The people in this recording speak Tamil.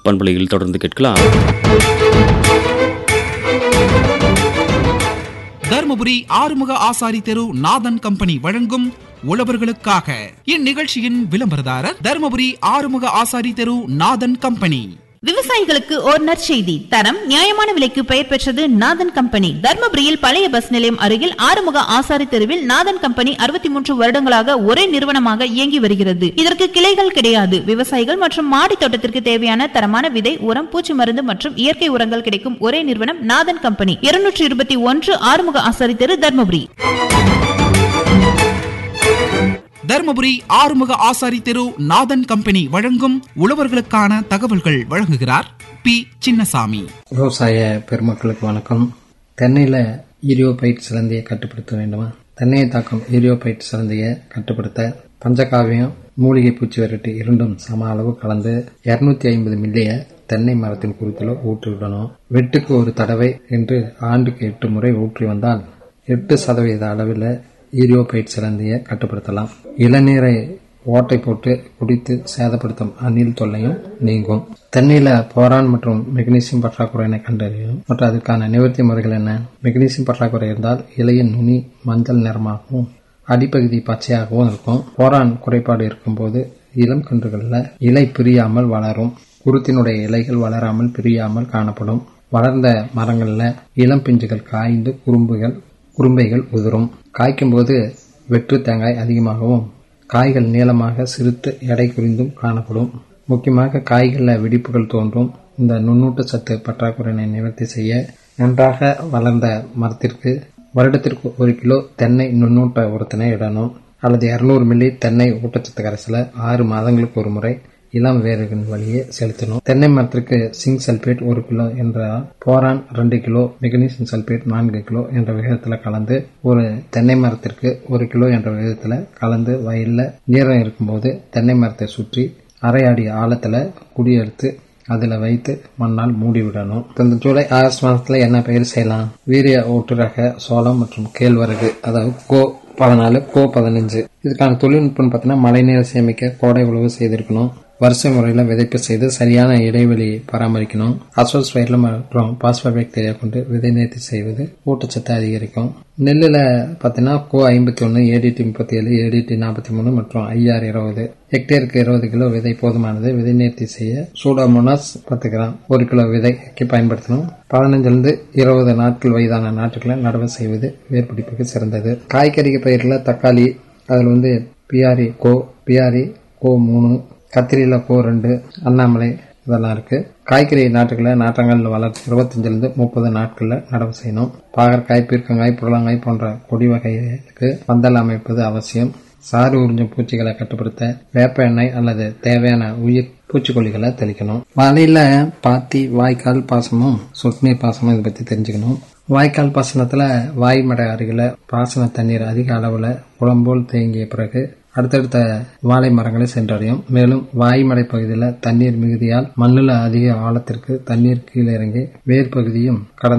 பண்பலையில் தொடர்ந்து கேட்கலாம் தர்மபுரி ஆறுமுக ஆசாரி தெரு நாதன் கம்பெனி வழங்கும் உழவர்களுக்காக இந்நிகழ்ச்சியின் விளம்பரதாரர் தர்மபுரி ஆறுமுக ஆசாரி தெரு நாதன் கம்பெனி விவசாயிகளுக்கு ஓர் நற்செய்தி தரம் நியாயமான விலைக்கு பெயர் பெற்றது நாதன் கம்பெனி தர்மபுரியில் பழைய பஸ் நிலையம் அருகில் ஆறுமுக ஆசாரி தெருவில் நாதன் கம்பெனி அறுபத்தி மூன்று வருடங்களாக ஒரே நிறுவனமாக இயங்கி வருகிறது இதற்கு கிளைகள் கிடையாது விவசாயிகள் மற்றும் மாடி தோட்டத்திற்கு தேவையான தரமான விதை உரம் பூச்சி மருந்து மற்றும் இயற்கை உரங்கள் கிடைக்கும் ஒரே நிறுவனம் நாதன் கம்பெனி இருநூற்றி இருபத்தி ஒன்று ஆறுமுக ஆசாரி தெரு தர்மபுரி தர்மபுரி ஆறுமுக ஆசாரி தெரு நாதன் கம்பெனி வழங்கும் உழவர்களுக்கான தகவல்கள் வழங்குகிறார் பி சின்னசாமி விவசாய பெருமக்களுக்கு வணக்கம் தென்னையில் ஈரியோபைட் சிலந்தியை கட்டுப்படுத்த வேண்டுமா தென்னையை தாக்கும் ஈரியோபைட் சிலந்தியை கட்டுப்படுத்த பஞ்சகாவியம் மூலிகை பூச்சி விரட்டு இரண்டும் சம அளவு கலந்து இருநூத்தி ஐம்பது மில்லிய தென்னை மரத்தின் குருத்திலோ ஊற்றி விடணும் வெட்டுக்கு ஒரு தடவை என்று ஆண்டுக்கு எட்டு முறை ஊற்றி வந்தால் எட்டு சதவீத அளவில் ஈரியோபைட் சிலந்தியை கட்டுப்படுத்தலாம் இளநீரை ஓட்டை போட்டு குடித்து சேதப்படுத்தும் அணில் தொல்லையும் நீங்கும் தென்னையில போரான் மற்றும் மெக்னீசியம் பற்றாக்குறையினை கண்டறியும் மற்றும் அதற்கான நிவர்த்தி முறைகள் என்ன மெக்னீசியம் பற்றாக்குறை இருந்தால் இலையின் நுனி மஞ்சள் நிறமாகவும் அடிப்பகுதி பச்சையாகவும் இருக்கும் போரான் குறைபாடு இருக்கும்போது இளம் கன்றுகளில் இலை பிரியாமல் வளரும் குருத்தினுடைய இலைகள் வளராமல் பிரியாமல் காணப்படும் வளர்ந்த மரங்களில் இளம் பிஞ்சுகள் காய்ந்து குறும்புகள் குறும்பைகள் உதிரும் காய்க்கும்போது வெற்று தேங்காய் அதிகமாகவும் காய்கள் நீளமாக சிறுத்து எடை குறைந்தும் காணப்படும் முக்கியமாக காய்களில் வெடிப்புகள் தோன்றும் இந்த நுண்ணூட்ட சத்து பற்றாக்குறையினை நிவர்த்தி செய்ய நன்றாக வளர்ந்த மரத்திற்கு வருடத்திற்கு ஒரு கிலோ தென்னை நுண்ணூட்ட உரத்தினை இடணும் அல்லது இருநூறு மில்லி தென்னை ஊட்டச்சத்து கரைசலை ஆறு மாதங்களுக்கு ஒரு முறை இளம் வேர்கள் வழியே செலுத்தணும் தென்னை மரத்திற்கு சிங்க் சல்பேட் ஒரு கிலோ என்ற போரான் ரெண்டு கிலோ மெக்னீசியம் சல்பேட் நான்கு கிலோ என்ற விகிதத்தில் கலந்து ஒரு தென்னை மரத்திற்கு ஒரு கிலோ என்ற விகிதத்தில் கலந்து வயலில் நீரம் இருக்கும்போது தென்னை மரத்தை சுற்றி அரை அடி ஆழத்தில் குடியெடுத்து அதில் வைத்து மண்ணால் மூடி விடணும் இந்த ஜூலை ஆகஸ்ட் மாதத்தில் என்ன பயிர் செய்யலாம் வீரிய ஊட்டு ரக சோளம் மற்றும் கேழ்வரகு அதாவது கோ பதினாலு கோ பதினஞ்சு இதுக்கான தொழில்நுட்பம் பார்த்தீங்கன்னா மழைநீர் சேமிக்க கோடை உழவு செய்திருக்கணும் வரிசை முறையில் விதைப்பு செய்து சரியான இடைவெளி பராமரிக்கணும் அசோஸ் பயிரில் மற்றும் பாஸ்போபாக்டீரியா கொண்டு விதை நேர்த்தி செய்வது ஊட்டச்சத்தை அதிகரிக்கும் நெல்லில் பார்த்தீங்கன்னா கோ ஐம்பத்தி ஒன்று ஏடிடி முப்பத்தி ஏழு ஏடிடி நாற்பத்தி மூணு மற்றும் ஐஆர் இருபது ஹெக்டேருக்கு இருபது கிலோ விதை போதுமானது விதை நேர்த்தி செய்ய சூடாமோனாஸ் பத்து கிராம் ஒரு கிலோ விதைக்கு பயன்படுத்தணும் பதினஞ்சிலிருந்து இருபது நாட்கள் வயதான நாட்டுகளை நடவு செய்வது வேர்பிடிப்புக்கு சிறந்தது காய்கறி பயிரில் தக்காளி அதில் வந்து பிஆரி கோ பிஆரி கோ மூணு கத்திரியில் கோ ரெண்டு அண்ணாமலை இதெல்லாம் இருக்கு காய்கறி நாட்டுகளை நாற்றங்காலில் வளர்ச்சி இருபத்தஞ்சிலிருந்து முப்பது நாட்களில் நடவு செய்யணும் பாகற்காய் பீர்க்கங்காய் புடலங்காய் போன்ற கொடி வகைகளுக்கு பந்தல் அமைப்பது அவசியம் சாறு உறிஞ்சும் பூச்சிகளை கட்டுப்படுத்த வேப்ப எண்ணெய் அல்லது தேவையான உயிர் பூச்சிக்கொல்லிகளை தெளிக்கணும் வாழையில பாத்தி வாய்க்கால் பாசமும் சொட்டுநீர் பாசமும் இதை பற்றி தெரிஞ்சுக்கணும் வாய்க்கால் பாசனத்தில் வாய்மடை அருகில் பாசன தண்ணீர் அதிக அளவில் குளம்போல் தேங்கிய பிறகு அடுத்தடுத்த வாழை மரங்களை சென்றடையும் மேலும் வாய்மடை பகுதியில் தண்ணீர் மிகுதியால் மண்ணில் அதிக ஆழத்திற்கு தண்ணீர் கீழே இறங்கி வேர் பகுதியும் கடந்த